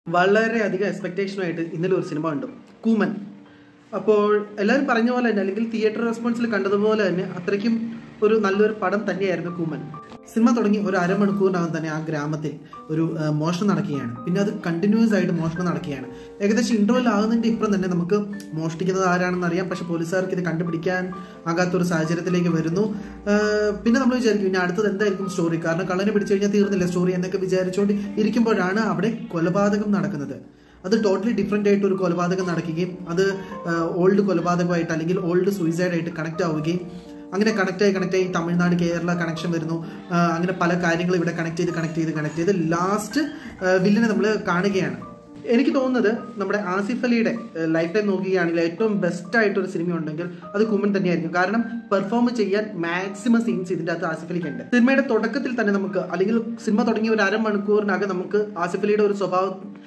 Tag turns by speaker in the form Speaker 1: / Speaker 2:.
Speaker 1: വളരെയധികം എക്സ്പെക്ടേഷനുമായിട്ട് ഇന്നലെ ഒരു സിനിമ കണ്ടു കൂമൻ അപ്പോൾ എല്ലാവരും പറഞ്ഞ പോലെ തന്നെ അല്ലെങ്കിൽ തിയേറ്റർ റെസ്പോൺസിൽ കണ്ടതുപോലെ തന്നെ അത്രയ്ക്കും ഒരു നല്ലൊരു പടം തന്നെയായിരുന്നു കൂമൻ സിനിമ തുടങ്ങി ഒരു അരമണിക്കൂറിനകം തന്നെ ആ ഗ്രാമത്തിൽ ഒരു ആ, മോഷണം നടക്കുകയാണ് പിന്നെ അത് കണ്ടിന്യൂസ് ആയിട്ട് മോഷണം നടക്കുകയാണ് ഏകദേശം ഇന്റർവെൽ ആകുന്നതിന്റെ ഇപ്പുറം തന്നെ നമുക്ക് മോഷ്ടിക്കുന്നത് ആരാണെന്ന് അറിയാം പക്ഷെ പോലീസുകാർക്ക് ഇത് കണ്ടുപിടിക്കാൻ ആകാത്തൊരു സാഹചര്യത്തിലേക്ക് വരുന്നു ആ, പിന്നെ നമ്മൾ വിചാരിക്കും ഇനി അടുത്തത് എന്തായിരിക്കും സ്റ്റോറി കാരണം കള്ളനെ പിടിച്ചു കഴിഞ്ഞാൽ തീർന്നില്ല സ്റ്റോറി എന്നൊക്കെ വിചാരിച്ചുകൊണ്ട് ഇരിക്കുമ്പോഴാണ് അവിടെ കൊലപാതകം നടക്കുന്നത് അത് ടോട്ടലി ഡിഫറെൻ്റ് ആയിട്ട് ഒരു കൊലപാതകം നടക്കുകയും അത് ഓൾഡ് കൊലപാതകമായിട്ട് അല്ലെങ്കിൽ ഓൾഡ് സൂയിസൈഡ് ആയിട്ട് കണക്ട് ആവുകയും അങ്ങനെ കണക്ട് ആയി കണക്ട് ആയി തമിഴ്നാട് കേരള കണക്ഷൻ വരുന്നു ആ, അങ്ങനെ പല കാര്യങ്ങളും ഇവിടെ കണക്ട് ചെയ്ത് കണക്ട് ചെയ്ത് കണക്ട് ചെയ്ത് ലാസ്റ്റ് വില്ലിനെ നമ്മൾ കാണുകയാണ് എനിക്ക് തോന്നുന്നത് നമ്മുടെ ആസിഫ് അലിയുടെ ലൈഫ് ടൈം നോക്കുകയാണെങ്കിൽ ഏറ്റവും ബെസ്റ്റ് ആയിട്ടൊരു സിനിമ ഉണ്ടെങ്കിൽ അത് കുമ്മൻ തന്നെയായിരിക്കും കാരണം പെർഫോം ചെയ്യാൻ മാക്സിമം സീൻസ് ഇതിൻ്റെ അകത്ത് ആസിഫ് അലിക്ക് ഉണ്ട് സിനിമയുടെ തുടക്കത്തിൽ തന്നെ നമുക്ക് അല്ലെങ്കിൽ സിനിമ തുടങ്ങിയ ഒരു അരമണിക്കൂറിനകം നമുക്ക് ആസിഫ് അലിയുടെ ഒരു സ്വഭാവം